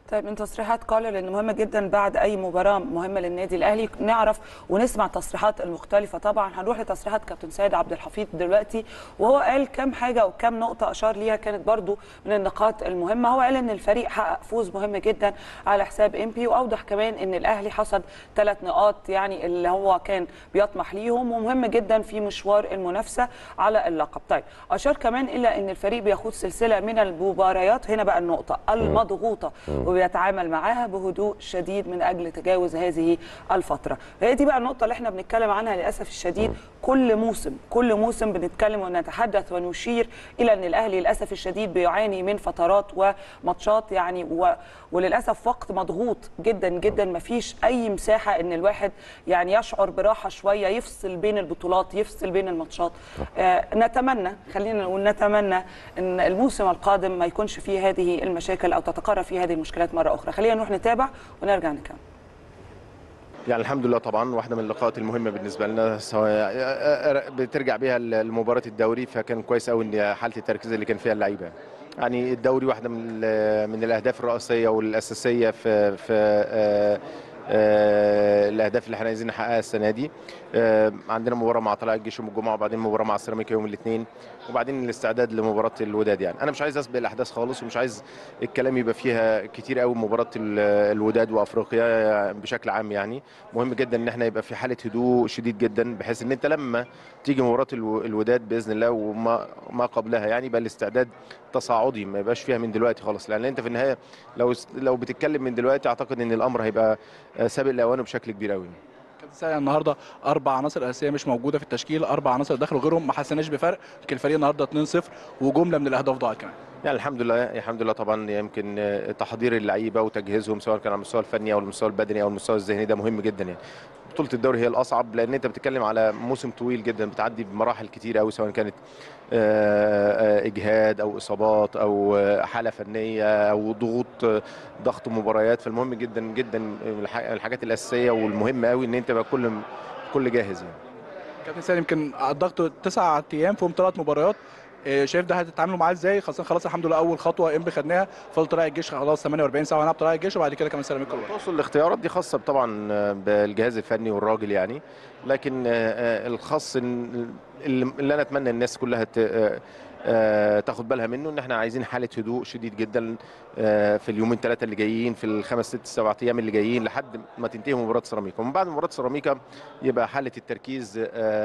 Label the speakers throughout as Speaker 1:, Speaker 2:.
Speaker 1: طيب من تصريحات قال ان مهم جدا بعد اي مباراه مهمه للنادي الاهلي نعرف ونسمع تصريحات المختلفه طبعا هنروح لتصريحات كابتن سيد عبد الحفيظ دلوقتي وهو قال كم حاجه وكم نقطه اشار ليها كانت برضو من النقاط المهمه هو قال ان الفريق حقق فوز مهم جدا على حساب امبي واوضح كمان ان الاهلي حصد ثلاث نقاط يعني اللي هو كان بيطمح ليهم ومهم جدا في مشوار المنافسه على اللقب طيب اشار كمان الى ان الفريق بيخوض سلسله من المباريات هنا بقى النقطه المضغوطه وبيتعامل معاها بهدوء شديد من اجل تجاوز هذه الفتره هي دي بقى النقطه اللي احنا بنتكلم عنها للاسف الشديد كل موسم كل موسم بنتكلم ونتحدث ونشير الى ان الاهلي للاسف الشديد بيعاني من فترات وماتشات يعني و... وللاسف وقت مضغوط جدا جدا ما فيش اي مساحه ان الواحد يعني يشعر براحه شويه يفصل بين البطولات يفصل بين الماتشات آه نتمنى خلينا نقول نتمنى ان الموسم القادم ما يكونش فيه هذه المشاكل او تتكرر فيه هذه المشكلات مره اخرى خلينا نروح نتابع ونرجع نكمل
Speaker 2: يعني الحمد لله طبعا واحده من اللقاءات المهمه بالنسبه لنا سواء بترجع بيها لمباراه الدوري فكان كويس قوي ان حاله التركيز اللي كان فيها اللعيبه يعني الدوري واحده من من الاهداف الرئيسيه والاساسيه في في آه الاهداف اللي احنا عايزين نحققها السنه دي آه عندنا مباراه مع طلائع الجيش يوم الجمعه وبعدين مباراه مع سيراميكا يوم الاثنين وبعدين الاستعداد لمباراه الوداد يعني انا مش عايز اسبق الاحداث خالص ومش عايز الكلام يبقى فيها كتير قوي مباراه الوداد وافريقيا بشكل عام يعني مهم جدا ان احنا يبقى في حاله هدوء شديد جدا بحيث ان انت لما تيجي مباراه الوداد باذن الله وما ما قبلها يعني يبقى الاستعداد تصاعدي ما يبقاش فيها من دلوقتي خالص لان انت في النهايه لو لو بتتكلم من دلوقتي اعتقد ان الامر هيبقى سابق لاوانه بشكل كبير قوي
Speaker 3: كابتن سعيد النهارده اربع عناصر اساسيه مش موجوده في التشكيل اربع عناصر دخلوا غيرهم ما حسناش بفرق يمكن الفريق النهارده 2-0 وجمله من الاهداف ضاعت كمان
Speaker 2: يعني الحمد لله الحمد لله طبعا يمكن تحضير اللعيبه وتجهيزهم سواء كان على المستوى الفني او المستوى البدني او المستوى الذهني ده مهم جدا يعني بطوله الدوري هي الاصعب لان انت بتتكلم على موسم طويل جدا بتعدي بمراحل كتير قوي سواء كانت اجهاد او اصابات او حاله فنيه او ضغوط ضغط مباريات فالمهم جدا جدا الحاجات الاساسيه والمهمه قوي ان انت تبقى كل كل جاهز يعني
Speaker 3: كابتن سالم يمكن الضغط تسع ايام فيهم ثلاث مباريات شايف ده هتتعاملوا معاه ازاي خاصه خلاص الحمد لله اول خطوه ام خدناها فضل طلائع الجيش خلاص 48 ساعه هنلعب طلائع الجيش وبعد كده كمان سيراميكا كلها
Speaker 2: توصل الاختيارات دي خاصه طبعا بالجهاز الفني والراجل يعني لكن الخاص اللي انا اتمنى الناس كلها تاخد بالها منه ان احنا عايزين حاله هدوء شديد جدا في اليومين ثلاثه اللي جايين في الخمس ست سبع ايام اللي جايين لحد ما تنتهي مباراه سيراميكا ومن بعد مباراه سيراميكا يبقى حاله التركيز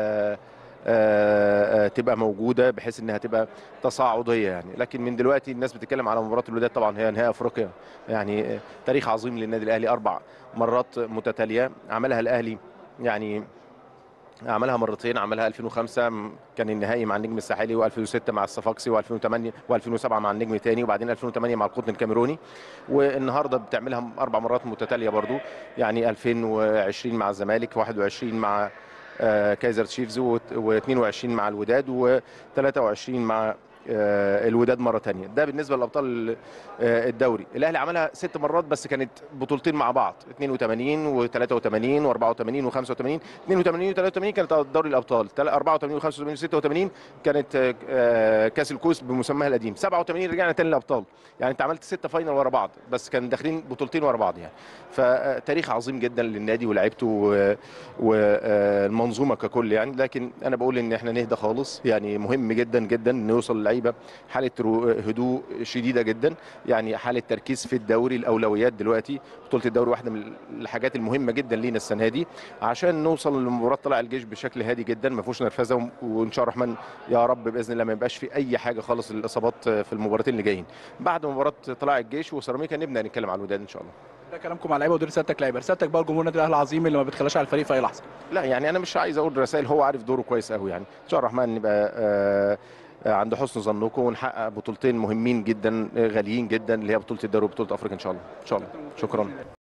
Speaker 2: آآ آآ تبقى موجوده بحيث انها تبقى تصاعديه يعني لكن من دلوقتي الناس بتتكلم على مباراه الوداد طبعا هي نهائي افريقيا يعني تاريخ عظيم للنادي الاهلي اربع مرات متتاليه عملها الاهلي يعني عملها مرتين عملها 2005 كان النهائي مع النجم الساحلي و2006 مع الصفاقسي و2008 و2007 مع النجم الثاني وبعدين 2008 مع القطن الكاميروني والنهارده بتعملها اربع مرات متتاليه برضو يعني 2020 مع الزمالك 21 مع كايزر تشيفز و22 مع الوداد و23 مع الوداد مره ثانيه ده بالنسبه لابطال الدوري الاهلي عملها ست مرات بس كانت بطولتين مع بعض 82 و83 و84 و85 82 و83 كانت دوري الابطال 84 و85 و86 كانت كاس الكوس بمسماها القديم 87 رجعنا تاني للابطال يعني انت عملت ستة فاينل ورا بعض بس كان داخلين بطولتين ورا بعض يعني فتاريخ عظيم جدا للنادي ولاعيبته والمنظومه ككل يعني لكن انا بقول ان احنا نهدى خالص يعني مهم جدا جدا ان يوصل اللعيبه حاله هدوء شديده جدا يعني حاله تركيز في الدوري الاولويات دلوقتي بطوله الدوري واحده من الحاجات المهمه جدا لينا السنه دي عشان نوصل لمباراه طلع الجيش بشكل هادي جدا ما فيهوش نرفزه وان شاء الله الرحمن يا رب باذن الله ما يبقاش في اي حاجه خالص للاصابات في المباراتين اللي جايين بعد مباراه طلع الجيش وسيراميكا نبدا نتكلم على الوداد ان شاء الله
Speaker 3: ده كلامكم على لعيبه ودي رسالتك لعيبه رسالتك بقى لجمهور النادي الاهلي العظيم اللي ما بتخلاش على الفريق في اي لحظه
Speaker 2: لا يعني انا مش عايز اقول رسائل هو عارف دوره كويس قوي يعني ان شاء الله الرحمن نبقى آه عند حسن ظنكم ونحقق بطولتين مهمين جدا غاليين جدا اللي هي بطوله الدوري وبطوله افريقيا ان شاء الله ان شاء الله شكرا